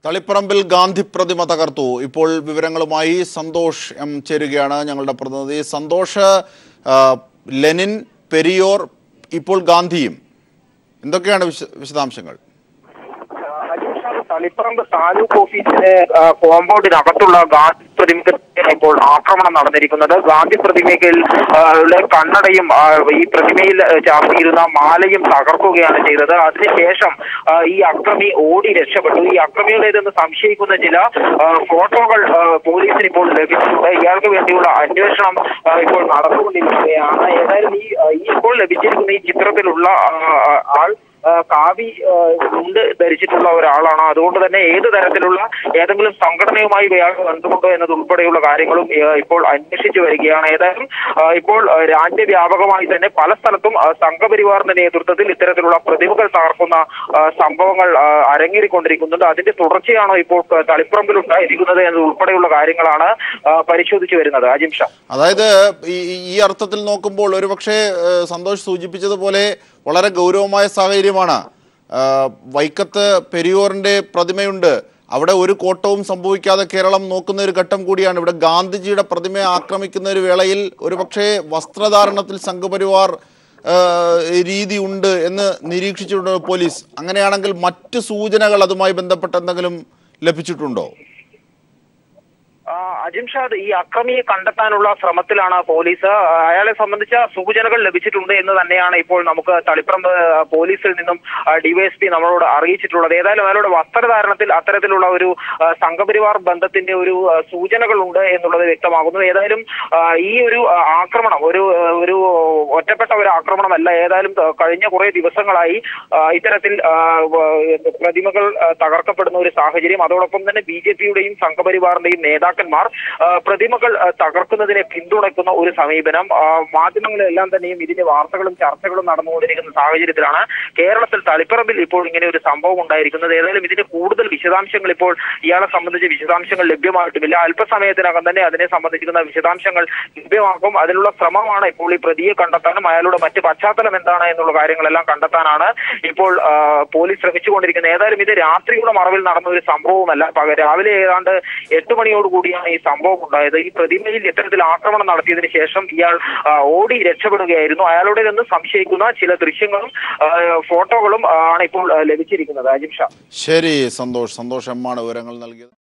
തളിപ്പറമ്പിൽ ഗാന്ധി പ്രതിമ തകർത്തു ഇപ്പോൾ വിവരങ്ങളുമായി സന്തോഷ് എം ചേരുകയാണ് ഞങ്ങളുടെ പ്രതിനിധി സന്തോഷ് ആ, ലെനിൻ പെരിയോർ ഇപ്പോൾ ഗാന്ധിയും എന്തൊക്കെയാണ് വിശ വിശദാംശങ്ങൾ അജീഷാദ് തളിപ്പറമ്പ് താലൂക്ക് ഓഫീസിന് ആ, കോമ്പൗണ്ടിനകത്തുള്ള ഗാന്ധി പ്രതിമയ്ക്ക് ഇപ്പോൾ ആക്രമണം നടന്നിരിക്കുന്നത് ഗാന്ധി പ്രതിമയ്ക്ക് ആ, ഉള്ള കണ്ണടയും ആ, ഈ പ്രതിമയിൽ ആ, ചാർത്തിയിരുന്ന മാലയും തകർക്കുകയാണ് ചെയ്തത് അതിനുശേഷം ആ, ഈ അക്രമി ഓടി രക്ഷപ്പെട്ടു ഈ അക്രമിയുടേതെന്ന് സംശയിക്കുന്ന ചില ആ, ഫോട്ടോകൾ ആ, പോലീസിന് ഇപ്പോൾ ലഭിച്ചിട്ടുണ്ട് ഇയാൾക്ക് വേണ്ടിയുള്ള അന്വേഷണം ആ, ഇപ്പോൾ നടന്നുകൊണ്ടിരിക്കുകയാണ് ഏതായാലും ഈ ആ, ഈ ഇപ്പോൾ ലഭിച്ചിരിക്കുന്ന ഈ ചിത്രത്തിലുള്ള ആ, ആ, ആൾ ആ, കാവി ആ, മുണ്ട് ധരിച്ചിട്ടുള്ള ഒരാളാണ് അതുകൊണ്ട് തന്നെ ഏത് തരത്തിലുള്ള ഏതെങ്കിലും സംഘടനയുമായി ഇയാൾ ബന്ധമുണ്ടോ എന്നത് ഉൾപ്പെടെയുള്ള കാര്യങ്ങളും ആ, ഇപ്പോൾ അന്വേഷിച്ചു വരികയാണ് ഏതായാലും ആ, ഇപ്പോൾ ആ, രാജ്യവ്യാപകമായി തന്നെ പല സ്ഥലത്തും ആ, സംഘപരിവാറിന്റെ നേതൃത്വത്തിൽ ഇത്തരത്തിലുള്ള പ്രതിമകൾ തകർക്കുന്ന ആ, സംഭവങ്ങൾ ആ, അരങ്ങേറിക്കൊണ്ടിരിക്കുന്നുണ്ട് അതിന്റെ തുടർച്ചയാണോ ഇപ്പോൾ തളിപ്പറമ്പിൽ ഉണ്ടായിരിക്കുന്നത് എന്നത് ഉൾപ്പെടെയുള്ള കാര്യങ്ങളാണ് ആ, പരിശോധിച്ചു വരുന്നത് അജിം ഷാ അതായത് ഈ ഈ അർത്ഥത്തിൽ നോക്കുമ്പോൾ ഒരുപക്ഷെ ഏഹ്, സന്തോഷ് സൂചിപ്പിച്ചതുപോലെ വളരെ ഗൗരവമായ സാഹചര്യമാണ് ആ, വൈക്കത്ത് പെരിയോറിന്റെ പ്രതിമയുണ്ട് അവിടെ ഒരു കോട്ടവും സംഭവിക്കാതെ കേരളം നോക്കുന്ന ഒരു ഘട്ടം കൂടിയാണ് ഇവിടെ ഗാന്ധിജിയുടെ പ്രതിമയെ ആക്രമിക്കുന്ന ഒരു വേളയിൽ ഒരുപക്ഷെ വസ്ത്രധാരണത്തിൽ സംഘപരിവാർ ആ, രീതി ഉണ്ട് എന്ന് നിരീക്ഷിച്ചിട്ടുണ്ട് പോലീസ് അങ്ങനെയാണെങ്കിൽ മറ്റ് സൂചനകൾ അതുമായി ബന്ധപ്പെട്ട് എന്തെങ്കിലും ലഭിച്ചിട്ടുണ്ടോ ആ, അജിംഷാദ് ഈ അക്രമിയെ കണ്ടെത്താനുള്ള ശ്രമത്തിലാണ് പോലീസ് ആ, അയാളെ സംബന്ധിച്ച സൂചനകൾ ലഭിച്ചിട്ടുണ്ട് എന്ന് തന്നെയാണ് ഇപ്പോൾ നമുക്ക് തളിപ്പറമ്പ് ആ, പോലീസിൽ നിന്നും ഡിവൈഎസ്പി നമ്മളോട് അറിയിച്ചിട്ടുള്ളത് ഏതായാലും അയാളുടെ വസ്ത്രധാരണത്തിൽ അത്തരത്തിലുള്ള ഒരു ആ, സംഘപരിവാർ ബന്ധത്തിന്റെ ഒരു ആ, സൂചനകളുണ്ട് എന്നുള്ളത് വ്യക്തമാകുന്നു ഏതായാലും ആ, ഈ ഒരു ആ, ആക്രമണം ഒരു ആ, ഒരു ഒറ്റപ്പെട്ട ഒരു ആക്രമണമല്ല ഏതായാലും ത- കഴിഞ്ഞ കുറെ ദിവസങ്ങളായി ആ, ഇത്തരത്തിൽ ആ, വ- പ്രതിമകൾ ആ, തകർക്കപ്പെടുന്ന ഒരു സാഹചര്യം അതോടൊപ്പം തന്നെ ബി ജെ പിയുടെയും സംഘപരിവാറിന്റെയും നേതാക്കന്മാർ ആ, പ്രതിമകൾ ആ, തകർക്കുന്നതിനെ പിന്തുണയ്ക്കുന്ന ഒരു സമീപനം ആ, മാധ്യമങ്ങളിലെല്ലാം തന്നെയും ഇതിന്റെ വാർത്തകളും ചർച്ചകളും നടന്നുകൊണ്ടിരിക്കുന്ന സാഹചര്യത്തിലാണ് കേരളത്തിൽ തളിപ്പറമ്പിൽ ഇപ്പോൾ ഇങ്ങനെ ഒരു സംഭവം ഉണ്ടായിരിക്കുന്നത് ഏതായാലും ഇതിന്റെ കൂടുതൽ വിശദാംശങ്ങൾ ഇപ്പോൾ ഇയാളെ സംബന്ധിച്ച് വിശദാംശങ്ങൾ ലഭ്യമായിട്ടുമില്ല അല്പസമയത്തിനകം തന്നെ അതിനെ സംബന്ധിക്കുന്ന വിശദാംശങ്ങൾ ലഭ്യമാക്കും അതിനുള്ള ശ്രമമാണ് ഇപ്പോൾ ഈ പ്രതിയെ കണ്ടെത്താനും അയാളുടെ മറ്റ് പശ്ചാത്തലം എന്താണ് എന്നുള്ള കാര്യങ്ങളെല്ലാം കണ്ടെത്താനാണ് ഇപ്പോൾ ആ, പോലീസ് ശ്രമിച്ചുകൊണ്ടിരിക്കുന്നത് ഏതായാലും ഇത് രാത്രിയുടെ മറവിൽ നടന്ന ഒരു സംഭവമല്ല പക- രാവിലെ ഏതാണ്ട് എട്ട് മണിയോട് കൂടിയാണ് ഈ സംഭവം ഉണ്ടായത് ഈ പ്രതിമയിൽ ഇത്തരത്തിൽ ആക്രമണം നടത്തിയതിനു ശേഷം ഇയാൾ ആ, ഓടി രക്ഷപ്പെടുകയായിരുന്നു അയാളുടേതെന്ന് സംശയിക്കുന്ന ചില ദൃശ്യങ്ങളും ആ, ഫോട്ടോകളും ആ, ആണ് ഇപ്പോൾ ആ, ലഭിച്ചിരിക്കുന്നത് അജിം ഷാ ശരി സന്തോഷ് സന്തോഷ് എമ്മാണ് വിവരങ്ങൾ നൽകിയത്